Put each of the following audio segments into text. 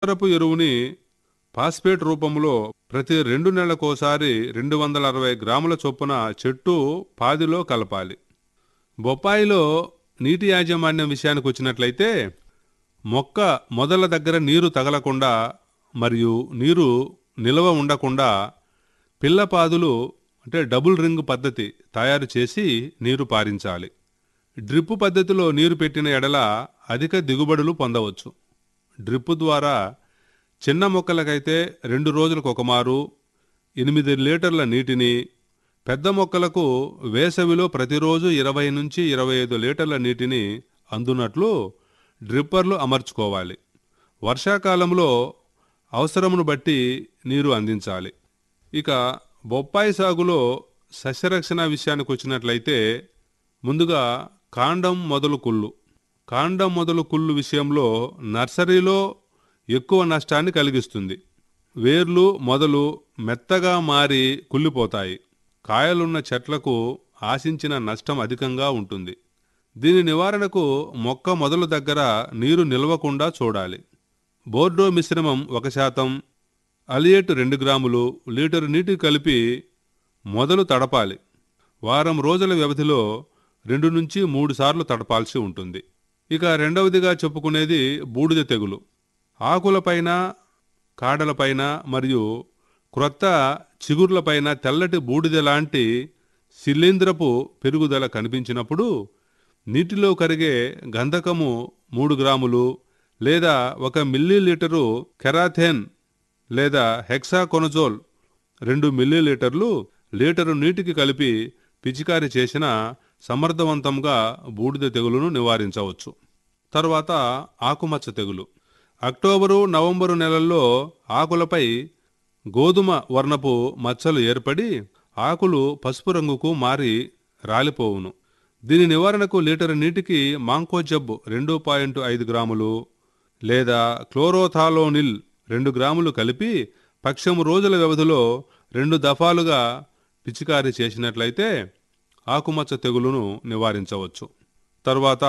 యంత్రపు ఎరువుని ఫాస్ఫేట్ రూపంలో ప్రతి రెండు నెలలకోసారి రెండు వందల అరవై గ్రాముల చొప్పున చెట్టు పాదిలో కలపాలి బొప్పాయిలో నీటి యాజమాన్యం విషయానికి వచ్చినట్లయితే మొక్క మొదల దగ్గర నీరు తగలకుండా మరియు నీరు నిల్వ ఉండకుండా పిల్లపాదులు అంటే డబుల్ రింగ్ పద్ధతి తయారు చేసి నీరు పారించాలి డ్రిప్పు పద్ధతిలో నీరు పెట్టిన ఎడల అధిక దిగుబడులు పొందవచ్చు డ్రిప్పు ద్వారా చిన్న మొక్కలకైతే రెండు రోజులకు ఒక మారు ఎనిమిది లీటర్ల నీటిని పెద్ద మొక్కలకు వేసవిలో ప్రతిరోజు ఇరవై నుంచి ఇరవై ఐదు లీటర్ల నీటిని అందునట్లు డ్రిప్పర్లు అమర్చుకోవాలి వర్షాకాలంలో అవసరమును బట్టి నీరు అందించాలి ఇక బొప్పాయి సాగులో సస్యరక్షణ విషయానికి వచ్చినట్లయితే ముందుగా కాండం మొదలు కుళ్ళు కాండం మొదలు కుళ్ళు విషయంలో నర్సరీలో ఎక్కువ నష్టాన్ని కలిగిస్తుంది వేర్లు మొదలు మెత్తగా మారి కుళ్ళిపోతాయి కాయలున్న చెట్లకు ఆశించిన నష్టం అధికంగా ఉంటుంది దీని నివారణకు మొక్క మొదలు దగ్గర నీరు నిల్వకుండా చూడాలి బోర్డో మిశ్రమం ఒక శాతం అలియేట్ రెండు గ్రాములు లీటరు నీటి కలిపి మొదలు తడపాలి వారం రోజుల వ్యవధిలో రెండు నుంచి మూడు సార్లు తడపాల్సి ఉంటుంది ఇక రెండవదిగా చెప్పుకునేది బూడిద తెగులు ఆకులపైన కాడలపైన మరియు క్రొత్త చిగుర్లపైన తెల్లటి బూడిద లాంటి శిలీంద్రపు పెరుగుదల కనిపించినప్పుడు నీటిలో కరిగే గంధకము మూడు గ్రాములు లేదా ఒక మిల్లీలీటరు కెరాథేన్ లేదా హెక్సాకొనజోల్ రెండు మిల్లీలీటర్లు లీటరు నీటికి కలిపి పిచికారి చేసిన సమర్థవంతంగా బూడిద తెగులును నివారించవచ్చు తర్వాత ఆకుమచ్చ తెగులు అక్టోబరు నవంబరు నెలల్లో ఆకులపై గోధుమ వర్ణపు మచ్చలు ఏర్పడి ఆకులు పసుపు రంగుకు మారి రాలిపోవును దీని నివారణకు లీటరు నీటికి మాంకోజబ్బు రెండు పాయింట్ ఐదు గ్రాములు లేదా క్లోరోథాలోనిల్ రెండు గ్రాములు కలిపి పక్షము రోజుల వ్యవధిలో రెండు దఫాలుగా పిచికారీ చేసినట్లయితే ఆకుమచ్చ తెగులును నివారించవచ్చు తరువాత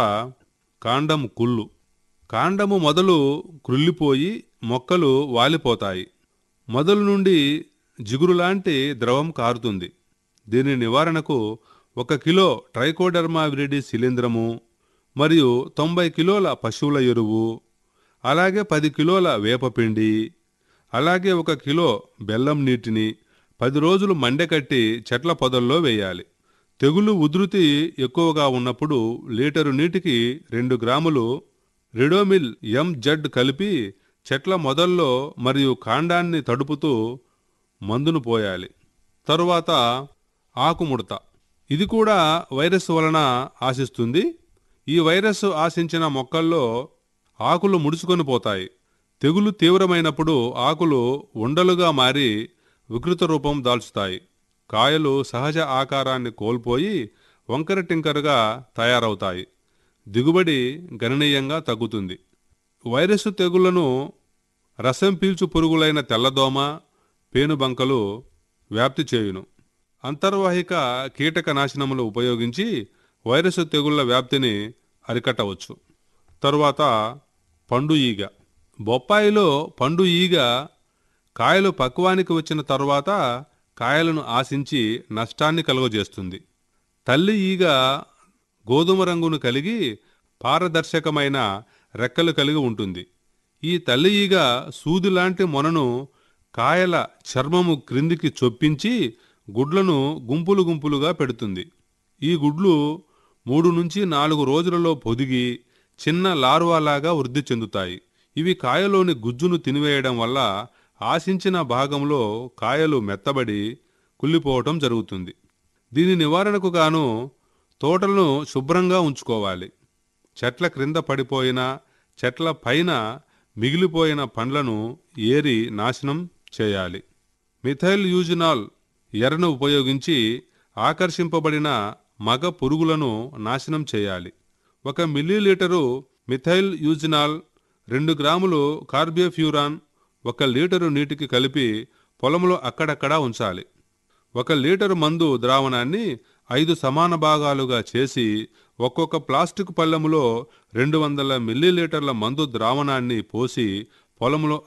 కాండం కుళ్ళు కాండము మొదలు కృల్లిపోయి మొక్కలు వాలిపోతాయి మొదలు నుండి జిగురులాంటి ద్రవం కారుతుంది దీని నివారణకు ఒక కిలో ట్రైకోడర్మా విరిడి శిలీంద్రము మరియు తొంభై కిలోల పశువుల ఎరువు అలాగే పది కిలోల వేపపిండి అలాగే ఒక కిలో బెల్లం నీటిని పది రోజులు మండెకట్టి చెట్ల పొదల్లో వేయాలి తెగులు ఉధృతి ఎక్కువగా ఉన్నప్పుడు లీటరు నీటికి రెండు గ్రాములు రిడోమిల్ ఎం జడ్ కలిపి చెట్ల మొదల్లో మరియు కాండాన్ని తడుపుతూ మందును పోయాలి తరువాత ఆకుముడత ఇది కూడా వైరస్ వలన ఆశిస్తుంది ఈ వైరస్ ఆశించిన మొక్కల్లో ఆకులు ముడుచుకొని పోతాయి తెగులు తీవ్రమైనప్పుడు ఆకులు ఉండలుగా మారి వికృత రూపం దాల్చుతాయి కాయలు సహజ ఆకారాన్ని కోల్పోయి వంకర టింకరగా తయారవుతాయి దిగుబడి గణనీయంగా తగ్గుతుంది వైరస్ తెగుళ్లను రసం పీల్చు పురుగులైన తెల్లదోమ పేనుబంకలు వ్యాప్తి చేయును అంతర్వాహిక కీటక నాశనములు ఉపయోగించి వైరస్ తెగుళ్ల వ్యాప్తిని అరికట్టవచ్చు తరువాత పండు ఈగ బొప్పాయిలో పండు ఈగ కాయలు పక్వానికి వచ్చిన తరువాత కాయలను ఆశించి నష్టాన్ని కలుగజేస్తుంది తల్లి ఈగ గోధుమ రంగును కలిగి పారదర్శకమైన రెక్కలు కలిగి ఉంటుంది ఈ తల్లి ఈగ సూదిలాంటి మొనను కాయల చర్మము క్రిందికి చొప్పించి గుడ్లను గుంపులు గుంపులుగా పెడుతుంది ఈ గుడ్లు మూడు నుంచి నాలుగు రోజులలో పొదిగి చిన్న లార్వాలాగా వృద్ధి చెందుతాయి ఇవి కాయలోని గుజ్జును తినివేయడం వల్ల ఆశించిన భాగంలో కాయలు మెత్తబడి కుళ్ళిపోవటం జరుగుతుంది దీని నివారణకు గాను తోటలను శుభ్రంగా ఉంచుకోవాలి చెట్ల క్రింద పడిపోయిన చెట్ల పైన మిగిలిపోయిన పండ్లను ఏరి నాశనం చేయాలి మిథైల్ యూజినాల్ ఎర్రను ఉపయోగించి ఆకర్షింపబడిన మగ పురుగులను నాశనం చేయాలి ఒక మిల్లీలీటరు మిథైల్ యూజినాల్ రెండు గ్రాములు కార్బియోఫ్యూరాన్ ఒక లీటరు నీటికి కలిపి పొలంలో అక్కడక్కడా ఉంచాలి ఒక లీటరు మందు ద్రావణాన్ని ఐదు సమాన భాగాలుగా చేసి ఒక్కొక్క ప్లాస్టిక్ పళ్ళెములో రెండు వందల మిల్లీలీటర్ల మందు ద్రావణాన్ని పోసి పొలంలో